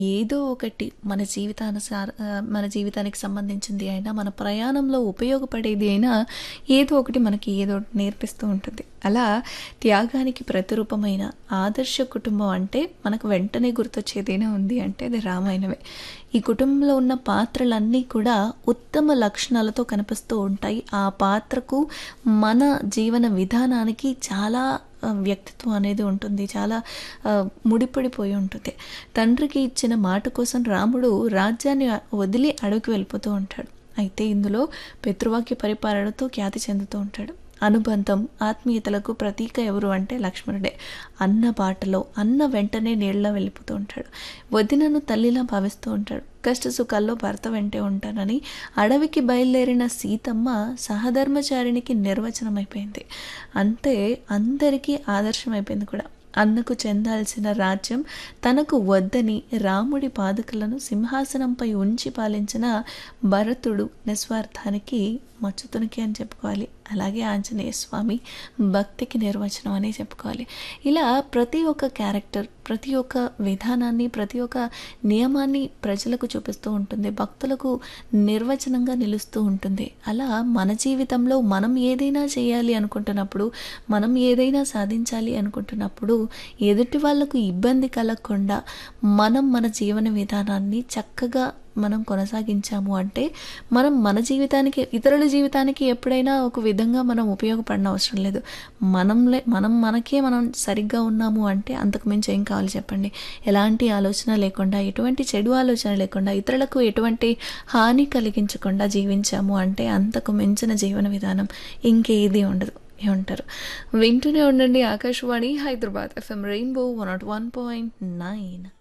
ఏదో ఒకటి మన జీవితానుసార ఆహ్, మన జీవితానికి సంబంధించింది అయినా, మన ప్రయాణంలో ఉపయోగపడేది అయినా ఏదో ఒకటి మనకి ఏదో ఒకటి నేర్పిస్తూ ఉంటుంది. అలా త్యాగానికి ప్రతిరూపమైన ఆదర్శ కుటుంబం అంటే మనకు వెంటనే గుర్తొచ్చేదైనా ఉంది అంటే అది రామాయణమే. ఈ కుటుంబంలో ఉన్న పాత్రలన్నీ కూడా ఉత్తమ లక్షణాలతో కనిపిస్తూ ఉంటాయి. ఆ పాత్రకు మన జీవన విధానానికి చాలా ఆహ్, వ్యక్తిత్వం అనేది ఉంటుంది. చాలా ఆహ్, ముడిపడిపోయి ఉంటుంది. తండ్రికి ఇచ్చిన మాట కోసం రాముడు రాజ్యాన్ని వదిలి అడవికి వెళ్ళిపోతూ ఉంటాడు. అయితే ఇందులో పితృవాక్య పరిపాలనతో ఖ్యాతి చెందుతూ ఉంటాడు. అనుబంధం, ఆత్మీయతలకు ప్రతీక ఎవరు అంటే లక్ష్మణుడే. అన్న బాటలో, అన్న వెంటనే నీళ్ళలో వెళ్ళిపోతూ ఉంటాడు. వదినను తల్లిలా భావిస్తూ ఉంటాడు. కష్ట సుఖాల్లో భర్త వెంటే ఉంటానని అడవికి బయలుదేరిన సీతమ్మ సహధర్మచారిణికి నిర్వచనమైపోయింది. అంటే అందరికీ ఆదర్శమైపోయింది కూడా. అన్నకు చెందాల్సిన రాజ్యం తనకు వద్దని రాముడి పాదుకలను సింహాసనంపై ఉంచి పాలించిన భరతుడు నిస్వార్థానికి మచ్చుతునికి అని చెప్పుకోవాలి. అలాగే ఆంజనేయ స్వామి భక్తికి నిర్వచనం అని చెప్పుకోవాలి. ఇలా ప్రతి ఒక్క క్యారెక్టర్, ప్రతి ఒక్క విధానాన్ని, ప్రతి ఒక్క నియమాన్ని ప్రజలకు చూపిస్తూ ఉంటుంది. భక్తులకు నిర్వచనంగా నిలుస్తూ ఉంటుంది. అలా మన జీవితంలో మనం ఏదైనా చేయాలి అనుకుంటున్నప్పుడు, మనం ఏదైనా సాధించాలి అనుకుంటున్నప్పుడు ఎదుటి వాళ్ళకు ఇబ్బంది కలగకుండా మనం మన జీవన విధానాన్ని చక్కగా మనం కొనసాగించాము అంటే మనం మన జీవితానికి ఇతరుల జీవితానికి ఎప్పుడైనా ఒక విధంగా మనం ఉపయోగపడనవసరం లేదు. మనంలే మనం మనకే మనం సరిగ్గా ఉన్నాము అంటే అంతకు మించి ఏం కావాలి చెప్పండి. ఎలాంటి ఆలోచన లేకుండా, ఎటువంటి చెడు ఆలోచన లేకుండా, ఇతరులకు ఎటువంటి హాని కలిగించకుండా జీవించాము అంటే అంతకు మించిన జీవన విధానం ఇంకేది ఉండదు. ఏమంటారు? వింటూనే ఉండండి ఆకాశవాణి హైదరాబాద్ ఎఫ్ఎం రెయిన్బో 101.9